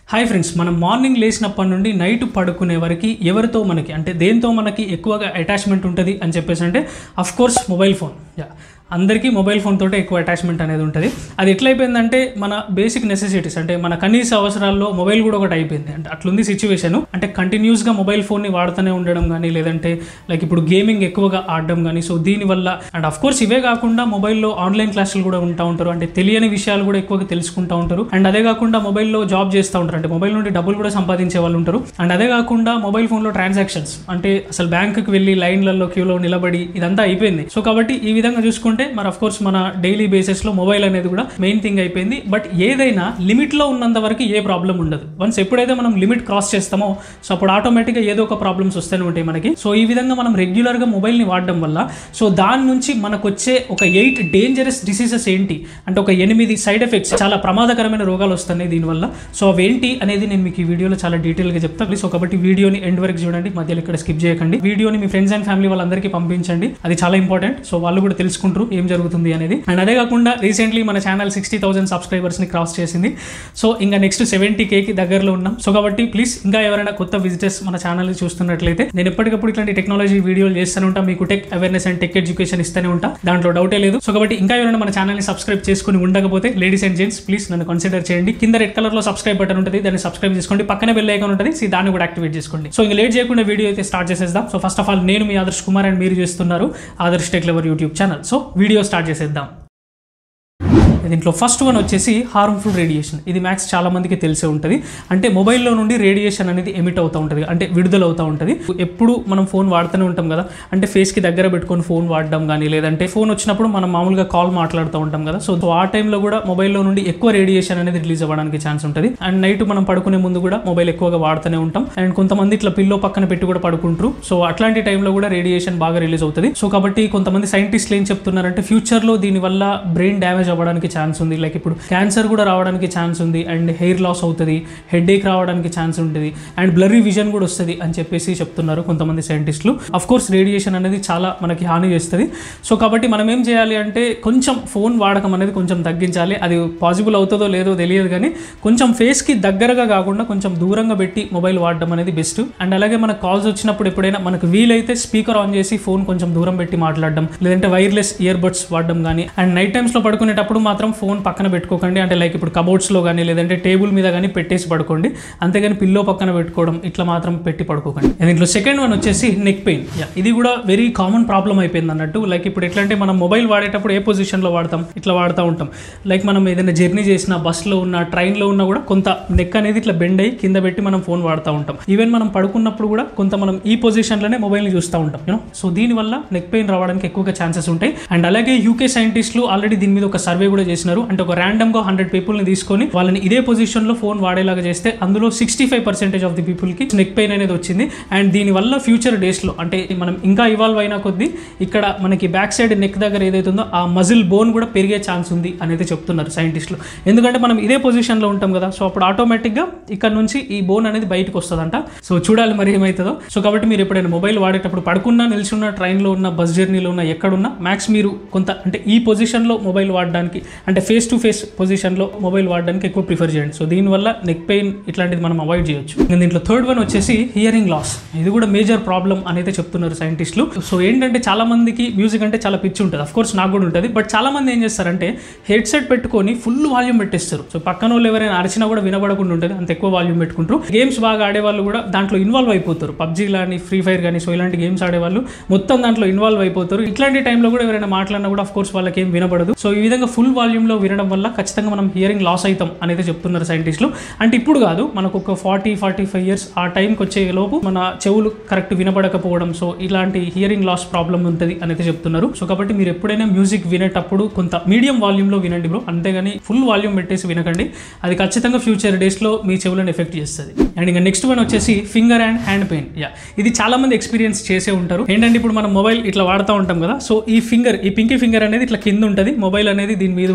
Hi friends మనం morning లేచినప్పటి నుండి నైట్ పడుకునే వరకు ఎవరితో మనకి అంటే దేంతో మనకి ఎక్కువగా అటాచ్మెంట్ ఉంటుంది అని చెప్పేసి అంటే of course mobile phone yeah అందరికీ మొబైల్ ఫోన్ తోటే ఎక్కువ అటాచ్మెంట్ అనేది ఉంటుంది అది ఎట్లయిపోయిందంటే మన బేసిక్ నెసెసిటీస్ అంటే మన కనీస అవసరాల్లో మొబైల్ కూడా ఒకటి అయిపోయింది అంటే అట్లుంది సిచ్యువేషన్ అంటే కంటిన్యూస్గా మొబైల్ ఫోన్ని వాడుతూనే ఉండడం కానీ లేదంటే లైక్ ఇప్పుడు గేమింగ్ ఎక్కువగా ఆడడం కానీ సో దీనివల్ల అండ్ అఫ్ కోర్స్ ఇవే కాకుండా మొబైల్లో ఆన్లైన్ క్లాసులు కూడా ఉంటా ఉంటారు అంటే తెలియని విషయాలు కూడా ఎక్కువగా తెలుసుకుంటూ ఉంటారు అండ్ అదే కాకుండా మొబైల్లో జాబ్ చేస్తూ ఉంటారు అంటే మొబైల్ నుండి డబ్బులు కూడా సంపాదించే వాళ్ళు ఉంటారు అండ్ అదే కాకుండా మొబైల్ ఫోన్లో ట్రాన్సాక్షన్స్ అంటే అసలు బ్యాంకుకి వెళ్ళి లైన్లలో క్యూలో నిలబడి ఇదంతా అయిపోయింది సో కాబట్టి ఈ విధంగా చూసుకుంటే మరి అఫ్ కోర్స్ మన డైలీ బేసిస్లో మొబైల్ అనేది కూడా మెయిన్ థింగ్ అయిపోయింది బట్ ఏదైనా లిమిట్లో ఉన్నంత వరకు ఏ ప్రాబ్లం ఉండదు వన్స్ ఎప్పుడైతే మనం లిమిట్ క్రాస్ చేస్తామో సో అప్పుడు ఆటోమేటిక్గా ఏదో ఒక ప్రాబ్లమ్స్ వస్తూనే ఉంటాయి మనకి సో ఈ విధంగా మనం రెగ్యులర్గా మొబైల్ని వాడడం వల్ల సో దాని నుంచి మనకు వచ్చే ఒక ఎయిట్ డేంజరస్ డిసీజెస్ ఏంటి అంటే ఒక ఎనిమిది సైడ్ ఎఫెక్ట్స్ చాలా ప్రమాదకరమైన రోగాలు వస్తున్నాయి దీనివల్ల సో అవేంటి అనేది నేను మీకు ఈ వీడియోలో చాలా డీటెయిల్గా చెప్తాను సో కాబట్టి వీడియోని ఎండ్ వరకు చూడండి మధ్యలో ఇక్కడ స్కిప్ చేయకండి వీడియోని మీ ఫ్రెండ్స్ అండ్ ఫ్యామిలీ వాళ్ళందరికీ పంపించండి అది చాలా ఇంపార్టెంట్ సో వాళ్ళు కూడా తెలుసుకుంటారు ఏం జరుగుతుంది అనేది అండ్ అదే కాకుండా రీసెంట్లీ మన ఛానల్ సిక్స్టీ థౌసండ్ సబ్స్క్రైబర్స్ని క్రాస్ చేసింది సో ఇంకా నెక్స్ట్ సెవెంటీ కేకి దగ్గరలో ఉన్నాం సో కాబట్టి ప్లీజ్ ఇంకా ఎవరైనా కొత్త విజిటర్స్ మన ఛానల్ చూస్తున్నట్లయితే నేను ఎప్పటికప్పుడు ఇట్లాంటి టెక్నాలజీ వీడియోలు చేస్తూనే ఉంటా మీకు tech awareness and tech education ఇస్తూనే ఉంటా దాంట్లో డౌటే లేదు సో కాబట్టి ఇంకా ఎవరైనా మన ఛానల్ని సబ్స్క్రైబ్ చేసుకుని ఉండకపోతే లేడీస్ అండ్ జెంట్స్ ప్లీజ్ నన్ను కన్సిడర్ చేయండి కింద రెడ్ కలర్ లో సబ్స్క్రైబ్ బటన్ ఉంటుంది దాన్ని సబ్స్క్రైబ్ చేసుకోండి పక్కనే బెల్ ఐకాన్ ఉంటుంది సో దాన్ని కూడా యాక్టివేట్ చేసుకోండి సో ఇంకా లేట్ చేయకుండా వీడియో అయితే స్టార్ట్ చేసేద్దాం సో ఫస్ట్ ఆఫ్ ఆల్ నేను మీ ఆదర్శ్ కుమార్ అండ్ మీరు చేస్తున్నారు Adarsh tech lover YouTube channel so video start చేసేద్దాం దీంట్లో ఫస్ట్ వన్ వచ్చేసి హార్మ్ఫుల్ రేడియేషన్ ఇది మ్యాక్స్ చాలా మందికి తెలిసే ఉంటుంది అంటే మొబైల్లో నుండి రేడియేషన్ అనేది ఎమిట్ అవుతూ ఉంటుంది అంటే విడుదల అవుతూ ఉంటుంది ఎప్పుడు మనం ఫోన్ వాడుతూనే ఉంటాం కదా అంటే ఫేస్కి దగ్గర పెట్టుకొని ఫోన్ వాడడం కానీ లేదంటే ఫోన్ వచ్చినప్పుడు మనం మామూలుగా కాల్ మాట్లాడుతూ ఉంటాం కదా సో ఆ టైంలో కూడా మొబైల్లో నుండి ఎక్కువ రేడియేషన్ అనేది రిలీజ్ అవ్వడానికి ఛాన్స్ ఉంటుంది అండ్ నైట్ మనం పడుకునే ముందు కూడా మొబైల్ ఎక్కువగా వాడుతూనే ఉంటాం అండ్ కొంతమంది ఇట్లా పిల్లో పక్కన పెట్టి కూడా పడుకుంటారు సో అట్లాంటి టైంలో కూడా రేడియేషన్ బాగా రిలీజ్ అవుతుంది సో కాబట్టి కొంతమంది సైంటిస్టులు ఏం చెప్తున్నారంటే ఫ్యూచర్లో దీనివల్ల బ్రెయిన్ డ్యామేజ్ అవ్వడానికి ఛాన్స్ ఉంది లైక్ ఇప్పుడు క్యాన్సర్ కూడా రావడానికి ఛాన్స్ ఉంది అండ్ హెయిర్ లాస్ అవుతుంది హెడ్ ఏక్ రావడానికి ఛాన్స్ ఉంటుంది అండ్ బ్లర్రీ విజన్ కూడా వస్తుంది అని చెప్పేసి చెప్తున్నారు కొంతమంది సైంటిస్టులు అఫ్ కోర్స్ రేడియేషన్ అనేది చాలా మనకి హాని చేస్తుంది సో కాబట్టి మనం ఏం చేయాలి అంటే కొంచెం ఫోన్ వాడకం అనేది కొంచెం తగ్గించాలి అది పాసిబుల్ అవుతుందో లేదో తెలియదు కానీ కొంచెం ఫేస్కి దగ్గరగా కాకుండా కొంచెం దూరంగా పెట్టి మొబైల్ వాడడం అనేది బెస్ట్ అండ్ అలాగే మనకు కాల్స్ వచ్చినప్పుడు ఎప్పుడైనా మనకు వీలైతే స్పీకర్ ఆన్ చేసి ఫోన్ కొంచెం దూరం పెట్టి మాట్లాడడం లేదంటే వైర్లెస్ ఇయర్ బడ్స్ వాడడం కానీ అండ్ నైట్ టైమ్స్లో పడుకునేటప్పుడు మాత్రం ఫోన్ పక్కన పెట్టుకోకండి అంటే లైక్ ఇప్పుడు కబోర్డ్స్లో కానీ లేదంటే టేబుల్ మీద కానీ పెట్టేసి పడుకోండి అంతేగాని పిల్లో పక్కన పెట్టుకోవడం ఇట్లా మాత్రం పెట్టి పడుకోకండి దీంట్లో సెకండ్ వన్ వచ్చేసి నెక్ పెయిన్ ఇది కూడా వెరీ కామన్ ప్రాబ్లం అయిపోయింది అన్నట్టు లైక్ ఇప్పుడు ఎట్లా అంటే మనం మొబైల్ వాడేటప్పుడు ఏ పొజిషన్లో వాడతాం ఇట్లా వాడుతూ ఉంటాం లైక్ మనం ఏదైనా జర్నీ చేసిన బస్లో ఉన్న ట్రైన్లో ఉన్న కూడా కొంత నెక్ అనేది ఇట్లా బెండ్ అయ్యి కింద పెట్టి మనం ఫోన్ వాడుతూ ఉంటాం ఈవెన్ మనం పడుకున్నప్పుడు కూడా కొంత మనం ఈ పొజిషన్లోనే మొబైల్ని చూస్తూ ఉంటాం యూనో సో దీనివల్ల నెక్ పెయిన్ రావడానికి ఎక్కువగా ఛాన్సెస్ ఉంటాయి అండ్ అలాగే యూకే సైంటిస్టులు ఆల్రెడీ దీని మీద ఒక సర్వే కూడా చేసినారు అంటే ఒక ర్యాండమ్ గా హండ్రెడ్ పీపుల్ ని తీసుకొని వాళ్ళని ఇదే పొజిషన్ లో ఫోన్ వాడేలాగా చేస్తే అందులో sixty five percentage of the people కి నెక్ పెయిన్ అనేది వచ్చింది అండ్ దీని వల్ల ఫ్యూచర్ డేస్ లో అంటే మనం ఇంకా ఇవాల్వ్ అయినా కొద్దీ ఇక్కడ మనకి బ్యాక్ సైడ్ నెక్ దగ్గర ఏదైతే ఉందో ఆ మజిల్ బోన్ కూడా పెరిగే ఛాన్స్ ఉంది అనేది చెప్తున్నారు సైంటిస్టులు ఎందుకంటే మనం ఇదే పొజిషన్ లో ఉంటాం కదా సో అప్పుడు ఆటోమేటిక్ గా ఇక్కడ నుంచి ఈ బోన్ అనేది బయటకు వస్తుందంట సో చూడాలి మరి ఏమవుతుందో సో కాబట్టి మీరు ఎప్పుడైనా మొబైల్ వాడేటప్పుడు పడుకున్నా నిల్చున్న ట్రైన్లో ఉన్న బస్ జర్నీలో ఉన్న ఎక్కడున్నా మ్యాక్స్ మీరు కొంత అంటే ఈ పొజిషన్లో మొబైల్ వాడడానికి అంటే ఫేస్ టు ఫేస్ పొజిషన్లో మొబైల్ వాడడానికి ఎక్కువ ప్రిఫర్ చేయండి సో దీనివల్ల నెక్ పెయిన్ ఇట్లాంటిది మనం అవాయిడ్ చేయొచ్చు ఇంకా దీంట్లో థర్డ్ వన్ వచ్చేసి హియరింగ్ లాస్ ఇది కూడా మేజర్ ప్రాబ్లం అనేది చెప్తున్నారు సైంటిస్టులు సో ఏంటంటే చాలా మందికి మ్యూజిక్ అంటే చాలా పిచ్చి ఉంటుంది అఫ్ కోర్స్ నాకు కూడా ఉంటుంది బట్ చాలా మంది ఏం చేస్తారంటే హెడ్ సెట్ పెట్టుకొని ఫుల్ వాల్యూమ్ పెట్టేస్తారు సో పక్కన వాళ్ళు ఎవరైనా అరిచినా కూడా వినబడకుండా ఉంటుంది అంత ఎక్కువ వాల్యూమ్ పెట్టుకుంటారు గేమ్స్ బాగా ఆడే వాళ్ళు కూడా దాంట్లో ఇన్వాల్వ్ అయిపోతారు పబ్జీ కానీ ఫ్రీ ఫైర్ కానీ సో ఇలాంటి గేమ్స్ ఆడేవాళ్ళు మొత్తం దాంట్లో ఇన్వాల్వ్ అయిపోతారు ఇట్లాంటి టైంలో కూడా ఎవరైనా మాట్లాడినా కూడా అఫ్ కోర్స్ వాళ్ళకి ఏం వినబడదు సో ఈ విధంగా ఫుల్ వాల్యూమ్లో వినడం వల్ల ఖచ్చితంగా మనం హియరింగ్ లాస్ అవుతాం అనేది చెప్తున్నారు సైంటిస్టులు అంటే ఇప్పుడు కాదు మనకు ఒక ఫార్టీ ఫార్టీ ఫైవ్ ఇయర్స్ ఆ టైంకి వచ్చే లోపు మన చెవులు కరెక్ట్ వినబడకపోవడం సో ఇలాంటి హియరింగ్ లాస్ ప్రాబ్లం ఉంటుంది అనేది చెప్తున్నారు సో కాబట్టి మీరు ఎప్పుడైనా మ్యూజిక్ వినేటప్పుడు కొంత మీడియం వాల్యూమ్లో వినండి బ్రో అంతేగాని ఫుల్ వాల్యూమ్ పెట్టేసి వినకండి అది ఖచ్చితంగా ఫ్యూచర్ డేస్లో మీ చెవులను ఎఫెక్ట్ చేస్తుంది అండ్ ఇంకా నెక్స్ట్ వన్ వచ్చేసి finger and hand pain yeah ఇది చాలా మంది ఎక్స్పీరియన్స్ చేసే ఉంటారు ఏంటంటే ఇప్పుడు మనం మొబైల్ ఇట్లా వాడుతూ ఉంటాం కదా సో ఈ ఫింగర్ ఈ పింకీ ఫింగర్ అనేది ఇట్లా కింద ఉంటుంది మొబైల్ అనేది దీని మీద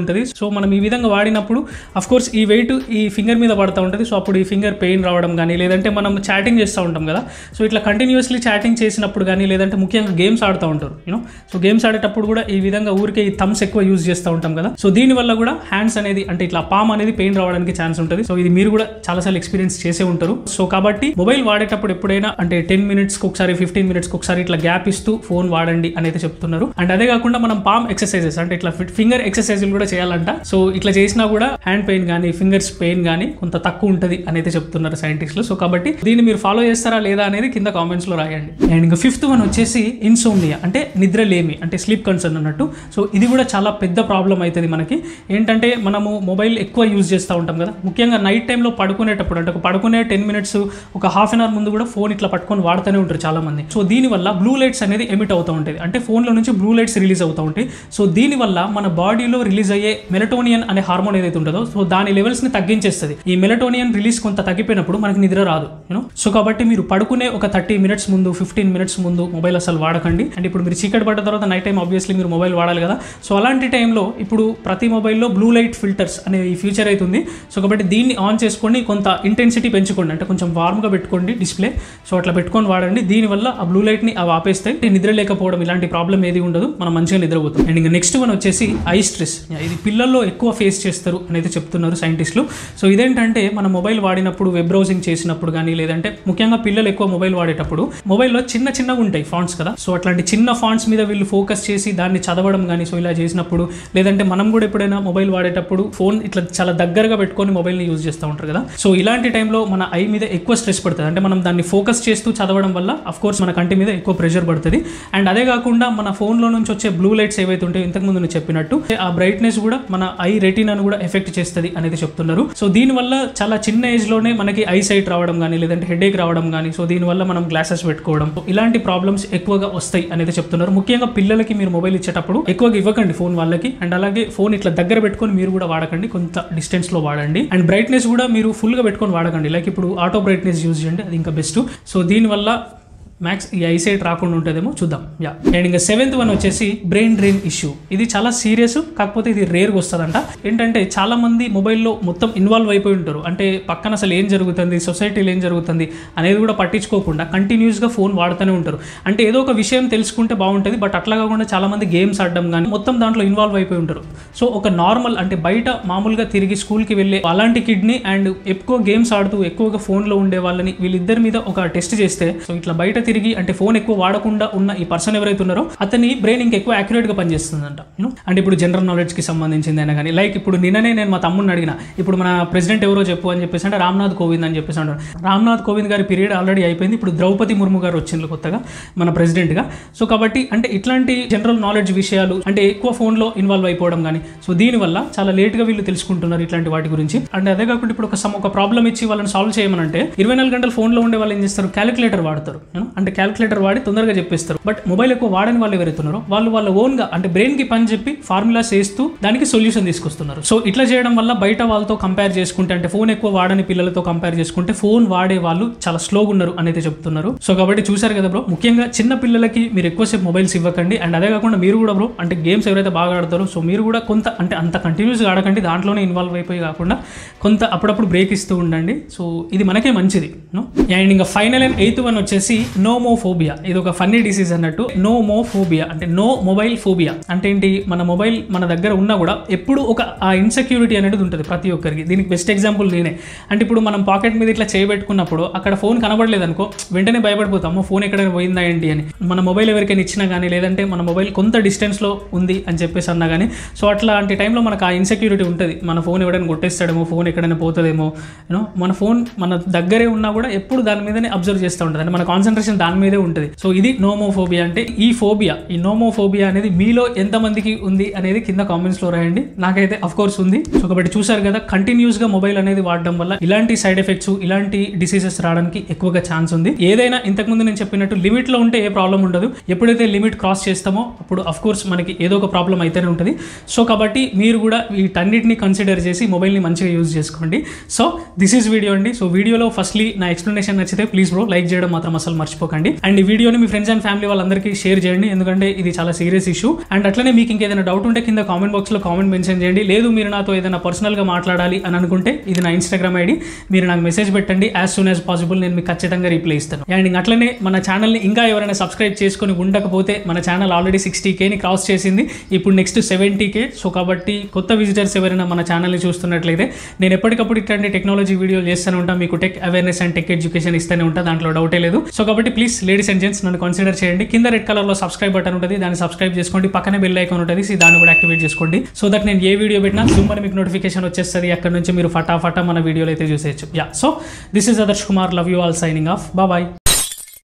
ఉంటుంది సో మనం ఈ విధంగా వాడినప్పుడు అఫ్ కోర్స్ ఈ వెయిట్ ఈ ఫింగర్ మీద పడుతూ ఉంటుంది సో అప్పుడు ఈ ఫింగర్ పెయిన్ రావడం కానీ లేదంటే మనం చాటింగ్ చేస్తూ ఉంటాం కదా సో ఇట్లా కంటిన్యూస్లీ చాటింగ్ చేసినప్పుడు కానీ లేదంటే ముఖ్యంగా గేమ్స్ ఆడుతూ ఉంటారు యూనో సో గేమ్స్ ఆడేటప్పుడు కూడా ఈ విధంగా ఊరికే ఈ థమ్స్ ఎక్కువ యూజ్ చేస్తూ ఉంటాం కదా సో దీని వల్ల కూడా హ్యాండ్స్ అనేది అంటే ఇట్లా పామ్ అనేది పెయిన్ రావడానికి ఛాన్స్ ఉంటుంది సో ఇది మీరు కూడా చాలాసార్లు ఎక్స్పీరియన్స్ చేసే ఉంటారు సో కాబట్టి మొబైల్ వాడేటప్పుడు ఎప్పుడైనా అంటే టెన్ మినిట్స్కి ఒకసారి ఫిఫ్టీన్ మినిట్స్కి ఒకసారి ఇట్లా గ్యాప్ ఇస్తూ ఫోన్ వాడండి అని అయితే చెప్తున్నారు అండ్ అదే కాకుండా మనం పామ్ ఎక్సర్సైజెస్ అంటే ఇట్లా ఫింగర్ ఎక్సర్సైజులు కూడా చేయాలంట సో ఇట్లా చేసినా కూడా హ్యాండ్ పెయిన్ కానీ ఫింగర్స్ పెయిన్ కానీ కొంత తక్కువ ఉంటుంది అని అయితే చెప్తున్నారు సైంటిస్టులు సో కాబట్టి దీన్ని మీరు ఫాలో చేస్తారా లేదా అనేది కింద కామెంట్స్ లో రాయండి అండ్ ఇంకా ఫిఫ్త్ వన్ వచ్చేసి ఇన్సోమ్నియా అంటే నిద్రలేమి అంటే స్లీప్ కన్సర్న్ అన్నట్టు సో ఇది కూడా చాలా పెద్ద ప్రాబ్లం అవుతుంది మనకి ఏంటంటే మనము మొబైల్ ఎక్కువ యూజ్ చేస్తూ ఉంటాం కదా ముఖ్యంగా నైట్ టైంలో పడుకునేటప్పుడు అంటే ఒక పడుకునే టెన్ మినిట్స్ ఒక హాఫ్ అన్ అవర్ ముందు కూడా ఫోన్ ఇట్లా పట్టుకొని వాడుతూనే ఉంటారు చాలా మంది సో దీనివల్ల బ్లూ లైట్స్ అనేది ఎమిట్ అవుతూ ఉంటుంది అంటే ఫోన్లో నుంచి బ్లూ లైట్స్ రిలీజ్ అవుతూ ఉంటాయి సో దీనివల్ల మన బాడీలో రిలీజ్ అయ్యే మెలటోనియన్ అనే హార్మోన్ ఏదైతే ఉంటుందో సో దాని లెవెల్స్ ని తగ్గించేస్తుంది ఈ మెలటోనియన్ రిలీజ్ కొంత తగ్గిపోయినప్పుడు మనకి నిద్ర రాదు యూనో సో కాబట్టి మీరు పడుకునే ఒక థర్టీ మినిట్స్ ముందు ఫిఫ్టీన్ మినిట్స్ ముందు మొబైల్ అసలు వాడకండి అండ్ ఇప్పుడు మీరు చీకటి పడ్డ తర్వాత నైట్ టైం ఆబ్వియస్లీ మీరు మొబైల్ వాడాలి కదా సో అలాంటి టైంలో ఇప్పుడు ప్రతి మొబైల్లో బ్లూ లైట్ ఫిల్టర్స్ అనే ఈ ఫీచర్ అయితే ఉంది సో కాబట్టి దీన్ని ఆన్ చేసుకోండి కొంత ఇంటెన్సిటీ పెంచుకోండి అంటే కొంచెం వార్మ్గా పెట్టుకోండి డిస్ప్లే సో అట్లా పెట్టుకొని వాడండి దీనివల్ల ఆ బ్లూ లైట్ని అవి ఆపేస్తాయి నిద్ర లేకపోవడం ఇలాంటి ప్రాబ్లం ఏది ఉండదు మనం మంచిగా నిద్రపోతాం అండ్ ఇంకా నెక్స్ట్ వన్ వచ్చేసి ఐ స్ట్రెస్ ఇది పిల్లల్లో ఎక్కువ ఫేస్ చేస్తారు అని అయితే చెప్తున్నారు సైంటిస్టులు సో ఇదేంటంటే మన మొబైల్ వాడినప్పుడు వెబ్ బ్రౌజింగ్ చేసినప్పుడు కానీ లేదంటే ముఖ్యంగా పిల్లలు ఎక్కువ మొబైల్ వాడేటప్పుడు మొబైల్లో చిన్న చిన్నగా ఉంటాయి ఫాంట్స్ కదా సో అట్లాంటి చిన్న ఫాంట్స్ మీద వీళ్ళు ఫోకస్ చేసి దాన్ని చదవడం కానీ సో ఇలా చేసినప్పుడు లేదంటే మనం కూడా ఎప్పుడైనా మొబైల్ వాడేటప్పుడు ఫోన్ ఇట్లా చాలా దగ్గరగా పెట్టుకొని మొబైల్ని యూజ్ చేస్తూ ఉంటారు కదా సో ఇలాంటి టైంలో మన ఐ మీద ఎక్కువ స్ట్రెస్ పడుతుంది అంటే మనం దాన్ని ఫోకస్ చేస్తూ చదవడం వల్ల అఫ్ కోర్స్ మన కంటి మీద ఎక్కువ ప్రెషర్ పడుతుంది అండ్ అదే కాకుండా మన ఫోన్లో నుంచి వచ్చే బ్లూ లైట్స్ ఏవైతే ఉంటాయో ఇంతకుముందు నేను చెప్పినట్టు ఆ బ్రైట్నెస్ కూడా మన ఐ రెటీనాను కూడా ఎఫెక్ట్ చేస్తుంది అనేది చెప్తున్నారు సో దీనివల్ల చాలా చిన్న ఏజ్ లోనే మనకి ఐ సైట్ రావడం కానీ లేదంటే హెడేక్ రావడం కానీ సో దీనివల్ల మనం గ్లాసెస్ పెట్టుకోవడం ఇలాంటి ప్రాబ్లమ్స్ ఎక్కువగా వస్తాయి అనేది చెప్తున్నారు ముఖ్యంగా పిల్లలకి మీరు మొబైల్ ఇచ్చేటప్పుడు ఎక్కువగా ఇవ్వకండి ఫోన్ వాళ్ళకి అండ్ అలాగే ఫోన్ ఇట్లా దగ్గర పెట్టుకొని మీరు కూడా వాడకండి కొంత డిస్టెన్స్ లో వాడండి అండ్ బ్రైట్నెస్ కూడా మీరు ఫుల్ గా పెట్టుకొని వాడకండి లైక్ ఇప్పుడు ఆటో బ్రైట్నెస్ యూజ్ చేయండి అది ఇంకా బెస్ట్ సో దీనివల్ల మ్యాక్స్ ఈ ఐసైట్ రాకుండా ఉంటుందేమో చూద్దాం యా అండ్ ఇంకా సెవెంత్ వన్ వచ్చేసి బ్రెయిన్ డ్రెయిన్ ఇష్యూ ఇది చాలా సీరియస్ కాకపోతే ఇది రేర్గా వస్తుందంట ఏంటంటే చాలా మంది మొబైల్లో మొత్తం ఇన్వాల్వ్ అయిపోయి ఉంటారు అంటే పక్కన అసలు ఏం జరుగుతుంది సొసైటీలో ఏం జరుగుతుంది అనేది కూడా పట్టించుకోకుండా కంటిన్యూస్గా ఫోన్ వాడుతూనే ఉంటారు అంటే ఏదో ఒక విషయం తెలుసుకుంటే బాగుంటుంది బట్ అట్లా కాకుండా చాలా మంది గేమ్స్ ఆడడం కానీ మొత్తం దాంట్లో ఇన్వాల్వ్ అయిపోయి ఉంటారు సో ఒక నార్మల్ అంటే బయట మామూలుగా తిరిగి స్కూల్కి వెళ్ళే అలాంటి కిడ్ని అండ్ ఎక్కువ గేమ్స్ ఆడుతూ ఎక్కువగా ఫోన్లో ఉండే వాళ్ళని వీళ్ళిద్దరి మీద ఒక టెస్ట్ చేస్తే సో ఇట్లా బయట తిరిగి అంటే ఫోన్ ఎక్కువ వాడకుండా ఉన్న ఈ పర్సన్ ఎవరైతే ఉన్నారో అతని బ్రెయిన్ ఇంకా ఎక్కువ accurate గా పనిచేస్తుందంట యూనో అంటే ఇప్పుడు జనరల్ నాలెడ్జ్ కి సంబంధించింది అయినా కానీ లైక్ ఇప్పుడు నిన్ననే నేను మా తమ్ముడిని అడిగిన ఇప్పుడు మన ప్రెసిడెంట్ ఎవరో చెప్పు అని చెప్పేసి అంటే రామ్నాథ్ కోవింద్ అని చెప్పేసి అంటారు రామ్నాథ్ కోవింద్ గారి పీరియడ్ ఆల్రెడీ అయిపోయింది ఇప్పుడు ద్రౌపది ముర్ము గారు వచ్చిండ్రు కొత్తగా మన president గా సో కాబట్టి అంటే ఇట్లాంటి జనరల్ నాలెడ్జ్ విషయాలు అంటే ఎక్కువ ఫోన్లో ఇన్వాల్వ్ అయిపోవడం కానీ సో దీనివల్ల చాలా లేట్గా వీళ్ళు తెలుసుకుంటున్నారు ఇట్లాంటి వాటి గురించి అండ్ అదే కాకుండా ఇప్పుడు ఒక సమ్ ఒక ప్రాబ్లం ఇచ్చి వాళ్ళని సాల్వ్ చేయమనంటే ఇరవై నాలుగు గంటలు ఫోన్లో ఉండే వాళ్ళు ఏం చేస్తారు క్యాలిక్యులేటర్ వాడతారు you know? అంటే క్యాలిక్యులేటర్ వాడి తొందరగా చెప్పేస్తారు బట్ మొబైల్ ఎక్కువ వాడని వాళ్ళు ఎవరైతే ఉన్నారో వాళ్ళు వాళ్ళ ఓన్ గా అంటే బ్రెయిన్ కి పని చెప్పి ఫార్ములాస్ వేస్తూ దానికి సొల్యూషన్ తీసుకొస్తున్నారు సో ఇట్లా చేయడం వల్ల బయట వాళ్ళతో కంపేర్ చేసుకుంటే అంటే ఫోన్ ఎక్కువ వాడని పిల్లలతో కంపేర్ చేసుకుంటే ఫోన్ వాడే వాళ్ళు చాలా స్లోగా ఉన్నారు అనేది చెప్తున్నారు సో కాబట్టి చూసారు కదా బ్రో ముఖ్యంగా చిన్న పిల్లలకి మీరు ఎక్కువసేపు మొబైల్స్ ఇవ్వకండి అండ్ అదే కాకుండా మీరు కూడా బ్రో అంటే గేమ్స్ ఎవరైతే బాగా ఆడతారో సో మీరు కూడా కొంత అంటే అంత కంటిన్యూస్గా ఆడకండి దాంట్లోనే ఇన్వాల్వ్ అయిపోయి కాకుండా కొంత అప్పుడప్పుడు బ్రేక్ ఇస్తూ ఉండండి సో ఇది మనకే మంచిది నో అండ్ ఇంకా ఫైనల్ అండ్ ఎయిత్ వన్ వచ్చేసి నోమోఫోబియా ఇది ఒక ఫన్నీ డిసీజ్ అన్నట్టు నోమోఫోబియా అంటే నో మొబైల్ ఫోబియా అంటే ఏంటి మన మొబైల్ మన దగ్గర ఉన్నా కూడా ఎప్పుడు ఒక ఆ ఇన్సెక్యూరిటీ అనేది ఉంటుంది ప్రతి ఒక్కరికి దీనికి బెస్ట్ ఎగ్జాంపుల్ నేనే అంటే ఇప్పుడు మనం పాకెట్ మీద ఇట్లా చేయబెట్టుకున్నప్పుడు అక్కడ ఫోన్ కనబడలేదు అనుకో వెంటనే భయపడిపోతాము ఫోన్ ఎక్కడైనా పోయిందా ఏంటి అని మన మొబైల్ ఎవరికైనా ఇచ్చినా కానీ లేదంటే మన మొబైల్ కొంత డిస్టెన్స్లో ఉంది అని చెప్పేసి అన్నా కానీ సో అట్లాంటి టైంలో మనకు ఆ ఇన్సెక్యూరిటీ ఉంటుంది మన ఫోన్ ఎవడైనా కొట్టేస్తాడేమో ఫోన్ ఎక్కడైనా పోతుందేమో యూనో మన ఫోన్ మన దగ్గరే ఉన్నా కూడా ఎప్పుడు దాని మీదనే అబ్జర్వ్ చేస్తూ ఉంటుంది అంటే మన కాన్సన్ట్రేషన్ దాని మీదే ఉంటుంది సో ఇది నోమోఫోబియా అంటే ఈ ఫోబియా ఈ నోమోఫోబియా అనేది మీలో ఎంతమందికి ఉంది అనేది కింద కామెంట్స్ లో రాయండి నాకైతే అఫ్ కోర్స్ ఉంది సో కాబట్టి చూసారు కదా కంటిన్యూస్ గా మొబైల్ అనేది వాడడం వల్ల ఇలాంటి సైడ్ ఎఫెక్ట్స్ ఇలాంటి డిసీజెస్ రావడానికి ఎక్కువగా ఛాన్స్ ఉంది ఏదైనా ఇంతకుముందు నేను చెప్పినట్టు లిమిట్ లో ఉంటే ఏ ప్రాబ్లం ఉండదు ఎప్పుడైతే లిమిట్ క్రాస్ చేస్తామో అప్పుడు అఫ్ కోర్స్ మనకి ఏదో ఒక ప్రాబ్లం అయితేనే ఉంటుంది సో కాబట్టి మీరు కూడా వీటన్నిటిని కన్సిడర్ చేసి మొబైల్ని మంచిగా యూజ్ చేసుకోండి సో దిస్ ఈజ్ వీడియో అండి సో వీడియోలో ఫస్ట్లీ నా ఎక్స్ప్లెనేషన్ నచ్చితే ప్లీజ్ బ్రో లైక్ చేయడం మాత్రం అసలు మర్చిపో మర్చిపోకండి అండ్ ఈ వీడియోని మీ ఫ్రెండ్స్ అండ్ ఫ్యామిలీ వాళ్ళందరికీ షేర్ చేయండి ఎందుకంటే ఇది చాలా సీరియస్ ఇష్యూ అండ్ అట్లనే మీకు ఇంకేదైనా డౌట్ ఉంటే కింద కామెంట్ బాక్స్లో కామెంట్ మెన్షన్ చేయండి లేదు మీరు నాతో ఏదైనా పర్సనల్గా మాట్లాడాలి అని అనుకుంటే ఇది నా ఇన్స్టాగ్రామ్ ఐడి మీరు నాకు మెసేజ్ పెట్టండి యాజ్ సూన్ యాజ్ పాసిబుల్ నేను మీకు ఖచ్చితంగా రిప్లై ఇస్తాను అండ్ ఇంక అట్లనే మన ఛానల్ని ఇంకా ఎవరైనా సబ్స్క్రైబ్ చేసుకొని ఉండకపోతే మన ఛానల్ ఆల్రెడీ సిక్స్టీ కేని క్రాస్ చేసింది ఇప్పుడు నెక్స్ట్ సెవెంటీ కే సో కాబట్టి కొత్త విజిటర్స్ ఎవరైనా మన ఛానల్ని చూస్తున్నట్లయితే నేను ఎప్పటికప్పుడు ఇట్లాంటి టెక్నాలజీ వీడియోలు చేస్తూనే ఉంటాను మీకు tech awareness and tech education ఇస్తూనే ఉంటా దాంట్లో డౌటే లేదు సో కాబట్టి ప్లీజ్ లేడీస్ అండ్ జెంట్స్ నన్ను కన్సిడర్ చేయండి కింద రెడ్ కలర్లో సబ్స్క్రైబ్ బటన్ ఉంటుంది దాన్ని సబ్స్క్రైబ్ చేసుకోండి పక్కనే బెల్ ఐకాన్ ఉంటుంది సో దాన్ని కూడా యాక్టివేట్ చేసుకోండి సో దట్ నేను ఏ వీడియో పెట్టినా జూమ్ అని మీకు నోటిఫికేషన్ వచ్చేస్తుంది అక్కడ నుంచి మీరు ఫటాఫటా మన వీడియోలు అయితే చూసేయచ్చు yeah so this is Adarsh Kumar love you all signing off bye